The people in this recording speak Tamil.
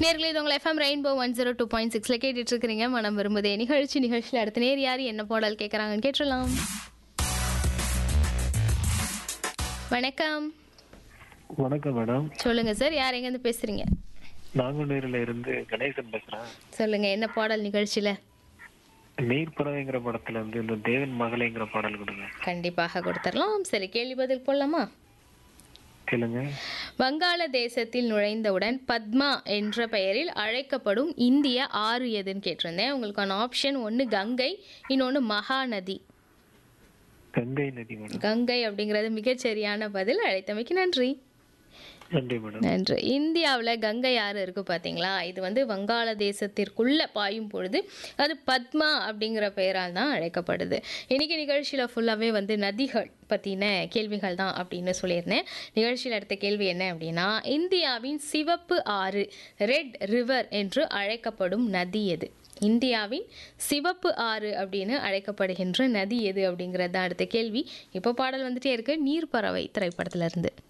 நேர்களே இது உங்கள் FM rainbow one zero two point சிக்ஸில் கேட்டுட்டு இருக்கிறீங்க மனம் விரும்புதே நிகழ்ச்சி நிகழ்ச்சியில் அடுத்த நேர் யார் என்ன பாடல் கேட்குறாங்கன்னு கேட்டுடலாம் வணக்கம் வணக்கம் மேடம் சொல்லுங்க சார் யார் எங்கேருந்து பேசுறீங்க நாங்குநேரில இருந்து கணேசன் பேசுறேன் சொல்லுங்க என்ன பாடல் நிகழ்ச்சியில் நீர்ப்பறவைங்கிற படத்துல இருந்து இந்த தேவன் மகளேங்கிற பாடல் கொடுங்க கண்டிப்பாக கொடுத்துடலாம் சரி கேள்வி பதில் போடலாமா கேளுங்க வங்காளதேசத்தில் நுழைந்தவுடன் பத்மா என்ற பெயரில் அழைக்கப்படும் இந்திய ஆறு எதுன்னு கேட்டிருந்தேன் உங்களுக்கான ஆப்ஷன் ஒன்று கங்கை இன்னொன்று மகாநதி கங்கை நதி மேடம் கங்கை அப்படிங்கிறது மிகச்சரியான பதில் அழைத்தமைக்கு நன்றி நன்றி மேடம் நன்றி இந்தியாவில் கங்கை ஆறு இருக்கு பார்த்தீங்களா இது வந்து வங்காளதேசத்திற்குள்ள பாயும் பொழுது அது பத்மா அப்படிங்கிற பெயரால் தான் அழைக்கப்படுது இன்னைக்கு நிகழ்ச்சியில் ஃபுல்லாகவே வந்து நதிகள் பற்றின கேள்விகள் தான் அப்படின்னு சொல்லியிருந்தேன் நிகழ்ச்சியில் அடுத்த கேள்வி என்ன அப்படின்னா இந்தியாவின் சிவப்பு ஆறு ரெட் ரிவர் என்று அழைக்கப்படும் நதி எது இந்தியாவின் சிவப்பு ஆறு அப்படின்னு அழைக்கப்படுகின்ற நதி எது அப்படிங்கிறது தான் அடுத்த கேள்வி இப்போ பாடல் வந்துட்டே இருக்கு நீர்ப்பறவை திரைப்படத்துல இருந்து